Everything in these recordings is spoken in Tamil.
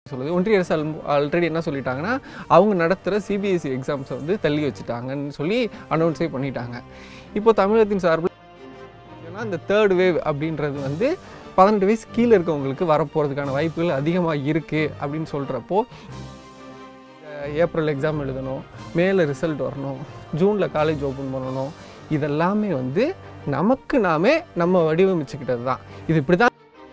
சொல்லுது ஒன்றிய அரசு ஆல்ரெடி என்ன சொல்லிட்டாங்கன்னா அவங்க நடத்துகிற சிபிஎஸ்சி எக்ஸாம்ஸை வந்து தள்ளி வச்சுட்டாங்கன்னு சொல்லி அனௌன்ஸே பண்ணிட்டாங்க இப்போ தமிழகத்தின் சார்பில் ஏன்னா இந்த தேர்ட் வேவ் அப்படின்றது வந்து பதினெட்டு வயசு கீழே இருக்கவங்களுக்கு வரப்போகிறதுக்கான வாய்ப்புகள் அதிகமாக இருக்குது அப்படின்னு சொல்கிறப்போ ஏப்ரல் எக்ஸாம் எழுதணும் மேலே ரிசல்ட் வரணும் ஜூனில் காலேஜ் ஓப்பன் பண்ணணும் இதெல்லாமே வந்து நமக்கு நாமே நம்ம வடிவமைச்சுக்கிட்டது தான் இது இப்படி தான்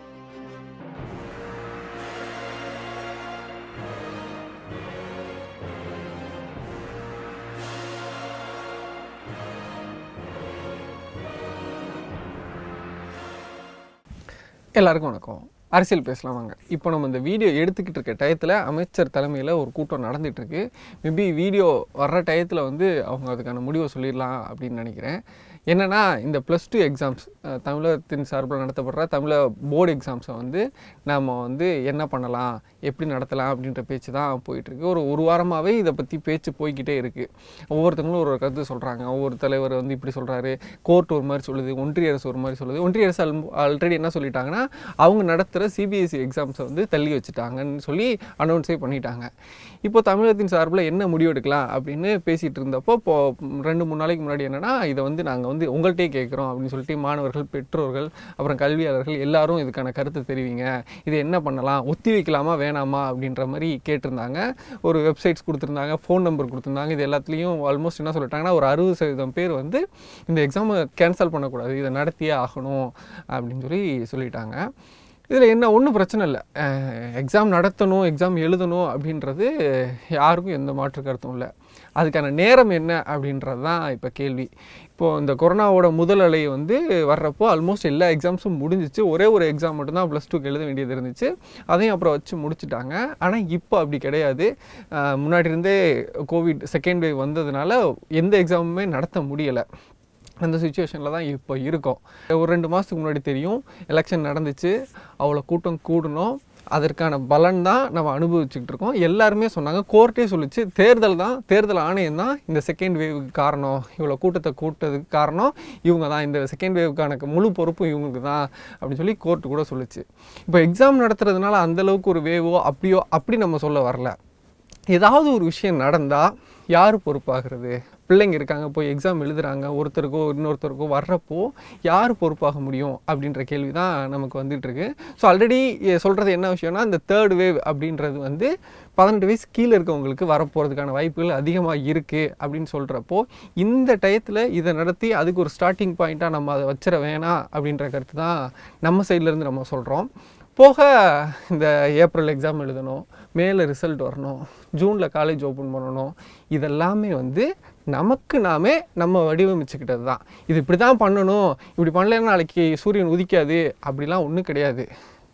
எல்லாருக்கும் வணக்கம் அரசியல் பேசலாம் வாங்க இப்போ நம்ம இந்த வீடியோ எடுத்துக்கிட்டு இருக்க டயத்தில் அமைச்சர் தலைமையில் ஒரு கூட்டம் நடந்துட்டு இருக்கு மேபி வீடியோ வர்ற டயத்தில் வந்து அவங்க அதுக்கான முடிவை சொல்லிடலாம் அப்படின்னு நினைக்கிறேன் என்னென்னா இந்த ப்ளஸ் டூ எக்ஸாம்ஸ் தமிழகத்தின் சார்பில் நடத்தப்படுற தமிழக போர்டு எக்ஸாம்ஸை வந்து நம்ம வந்து என்ன பண்ணலாம் எப்படி நடத்தலாம் அப்படின்ற பேச்சு தான் போயிட்டுருக்கு ஒரு ஒரு வாரமாகவே இதை பற்றி பேச்சு போய்கிட்டே இருக்குது ஒவ்வொருத்தங்களும் ஒரு கருத்து சொல்கிறாங்க ஒவ்வொரு தலைவர் வந்து இப்படி சொல்கிறாரு கோர்ட் ஒரு மாதிரி சொல்லுது ஒன்றிய அரசு ஒரு மாதிரி சொல்லுது ஒன்றிய அரசு ஆல்ரெடி என்ன சொல்லிட்டாங்கன்னா அவங்க நடத்துகிற சிபிஎஸ்சி எக்ஸாம்ஸை வந்து தள்ளி வச்சுட்டாங்கன்னு சொல்லி அனௌன்ஸே பண்ணிட்டாங்க இப்போ தமிழகத்தின் சார்பில் என்ன முடிவு எடுக்கலாம் அப்படின்னு பேசிகிட்டு இருந்தப்போ இப்போ ரெண்டு மூணு நாளைக்கு முன்னாடி என்னென்னா இதை வந்து நாங்கள் வந்து உங்கள்கிட்டே கேட்குறோம் அப்படின்னு சொல்லிட்டு மாணவர்கள் பெற்றோர்கள் அப்புறம் கல்வியாளர்கள் எல்லாரும் இதுக்கான கருத்து தெரிவிங்க இது என்ன பண்ணலாம் ஒத்தி வைக்கலாமா வேணாமா அப்படின்ற மாதிரி கேட்டிருந்தாங்க ஒரு வெப்சைட்ஸ் கொடுத்துருந்தாங்க ஃபோன் நம்பர் கொடுத்துருந்தாங்க இது எல்லாத்துலேயும் ஆல்மோஸ்ட் என்ன சொல்லிட்டாங்கன்னா ஒரு அறுபது சதவீதம் பேர் வந்து இந்த எக்ஸாமை கேன்சல் பண்ணக்கூடாது இதை நடத்தியே ஆகணும் அப்படின்னு சொல்லி சொல்லிட்டாங்க இதில் என்ன ஒன்றும் பிரச்சனை இல்லை எக்ஸாம் நடத்தணும் எக்ஸாம் எழுதணும் அப்படின்றது யாருக்கும் எந்த மாற்று கருத்தும் இல்லை அதுக்கான நேரம் என்ன அப்படின்றது தான் இப்போ கேள்வி இப்போது இந்த கொரோனாவோட முதல் அலை வந்து வர்றப்போ ஆல்மோஸ்ட் எல்லா எக்ஸாம்ஸும் முடிஞ்சிச்சு ஒரே ஒரு எக்ஸாம் மட்டும்தான் ப்ளஸ் டூக்கு எழுத வேண்டியது இருந்துச்சு அதையும் அப்புறம் வச்சு முடிச்சிட்டாங்க ஆனால் இப்போ அப்படி கிடையாது அஹ் முன்னாடி இருந்தே கோவிட் செகண்ட் வேவ் வந்ததுனால எந்த எக்ஸாமுமே நடத்த முடியலை அந்த சுச்சுவேஷனில் தான் இப்போ இருக்கோம் ஒரு ரெண்டு மாதத்துக்கு முன்னாடி தெரியும் எலெக்ஷன் நடந்துச்சு அவ்வளோ கூட்டம் கூடணும் அதற்கான பலன் தான் நம்ம அனுபவிச்சுக்கிட்டு இருக்கோம் எல்லாருமே சொன்னாங்க கோர்ட்டே சொல்லிச்சு தேர்தல் தான் தேர்தல் ஆணையம் தான் இந்த செகண்ட் வேவுக்கு காரணம் இவ்வளோ கூட்டத்தை கூட்டதுக்கு காரணம் இவங்க தான் இந்த செகண்ட் வேவுக்கான முழு பொறுப்பும் இவங்களுக்கு தான் அப்படின்னு சொல்லி கோர்ட்டு கூட சொல்லுச்சு இப்போ எக்ஸாம் நடத்துறதுனால அந்தளவுக்கு ஒரு வேவோ அப்படியோ அப்படி நம்ம சொல்ல வரல ஏதாவது ஒரு விஷயம் நடந்தால் யார் பொறுப்பாகிறது பிள்ளைங்க இருக்காங்க போய் எக்ஸாம் எழுதுறாங்க ஒருத்தருக்கோ இன்னொருத்தருக்கோ வர்றப்போ யார் பொறுப்பாக முடியும் அப்படின்ற கேள்வி தான் நமக்கு வந்துட்டு இருக்கு ஸோ ஆல்ரெடி சொல்கிறது என்ன விஷயம்னா இந்த தேர்ட் வேவ் அப்படின்றது வந்து பதினெட்டு வயசு கீழே இருக்கவங்களுக்கு வரப்போகிறதுக்கான வாய்ப்புகள் அதிகமாக இருக்குது அப்படின்னு சொல்கிறப்போ இந்த டயத்தில் இதை நடத்தி அதுக்கு ஒரு ஸ்டார்டிங் பாயிண்ட்டாக நம்ம அதை வச்சிட வேணாம் அப்படின்ற கருத்து தான் நம்ம சைட்லேருந்து நம்ம சொல்கிறோம் போக இந்த ஏப்ரல் எக்ஸாம் எழுதணும் மேலே ரிசல்ட் வரணும் ஜூனில் காலேஜ் ஓப்பன் பண்ணணும் இதெல்லாமே வந்து நமக்கு நாமே நம்ம வடிவமைச்சுக்கிட்டது தான் இது இப்படி தான் பண்ணணும் இப்படி பண்ணலைன்னா நாளைக்கு சூரியன் உதிக்காது அப்படிலாம் ஒன்றும் கிடையாது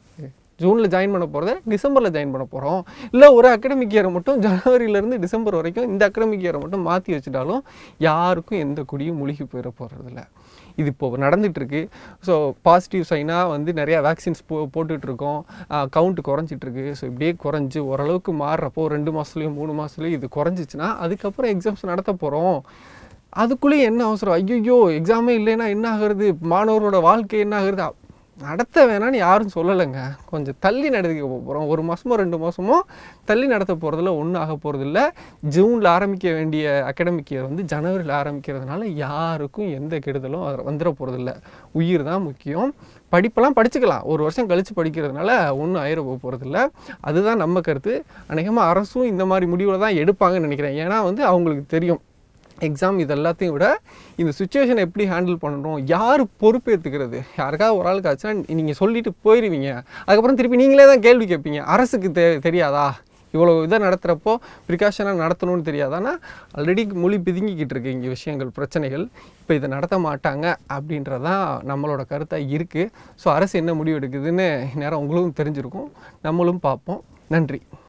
ஜூனில் ஜாயின் பண்ண போகிறத டிசம்பரில் ஜாயின் பண்ண போகிறோம் இல்லை ஒரு அகடமிக் இயரை மட்டும் ஜனவரியிலேருந்து டிசம்பர் வரைக்கும் இந்த அகடமிக் இயரை மட்டும் மாற்றி வச்சுட்டாலும் யாருக்கும் எந்த குடியும் முழுகி போயிட போகிறதில்ல இது இப்போ நடந்துகிட்ருக்கு ஸோ பாசிட்டிவ் சைனாக வந்து நிறையா வேக்சின்ஸ் போ போட்டுட்ருக்கோம் கவுண்ட் குறைஞ்சிட்ருக்கு ஸோ இப்படியே குறைஞ்சி ஓரளவுக்கு மாறுறப்போ ரெண்டு மாதத்துலேயும் மூணு மாதத்துலேயும் இது குறைஞ்சிச்சுன்னா அதுக்கப்புறம் எக்ஸாம்ஸ் நடத்த போகிறோம் அதுக்குள்ளேயும் என்ன அவசரம் ஐயோ எக்ஸாமே இல்லைன்னா என்ன ஆகுறது மாணவரோட வாழ்க்கை என்ன ஆகுறது நடத்த வேணாம்னு யாரும் சொல்லலைங்க கொஞ்சம் தள்ளி நடத்திக்க போகிறோம் ஒரு மாதமோ ரெண்டு மாதமோ தள்ளி நடத்த போகிறதுல ஒன்றும் ஆக போகிறதில்ல ஜூனில் ஆரம்பிக்க வேண்டிய அகடமிக் இயர் வந்து ஜனவரியில் ஆரம்பிக்கிறதுனால யாருக்கும் எந்த கெடுதலும் அது வந்துட போகிறதில்ல உயிர் தான் முக்கியம் படிப்பெல்லாம் படிச்சுக்கலாம் ஒரு வருஷம் கழித்து படிக்கிறதுனால ஒன்றும் ஆயிர போக போகிறதில்ல அதுதான் நம்ம கருத்து அநேகமாக அரசும் இந்த மாதிரி முடிவில் தான் எடுப்பாங்கன்னு நினைக்கிறேன் ஏன்னா வந்து அவங்களுக்கு தெரியும் எக்ஸாம் இது எல்லாத்தையும் விட இந்த சுச்சுவேஷனை எப்படி ஹேண்டில் பண்ணணும் யார் பொறுப்பேற்றுக்கிறது யாருக்காவது ஒரு ஆளுக்கு ஆச்சுன்னா நீங்கள் சொல்லிட்டு போயிடுவீங்க அதுக்கப்புறம் திருப்பி நீங்களே தான் கேள்வி கேட்பீங்க அரசுக்கு தெ தெரியாதா இவ்வளோ இதை நடத்துகிறப்போ ப்ரிகாஷனாக நடத்தணும்னு தெரியாதானா ஆல்ரெடி மொழி பிதுங்கிக்கிட்டு இருக்கு இங்கே விஷயங்கள் பிரச்சனைகள் இப்போ இதை நடத்த மாட்டாங்க அப்படின்றதான் நம்மளோட கருத்தாக இருக்குது ஸோ அரசு என்ன முடிவு எடுக்குதுன்னு நேரம் உங்களுக்கும் தெரிஞ்சிருக்கும் நம்மளும் பார்ப்போம் நன்றி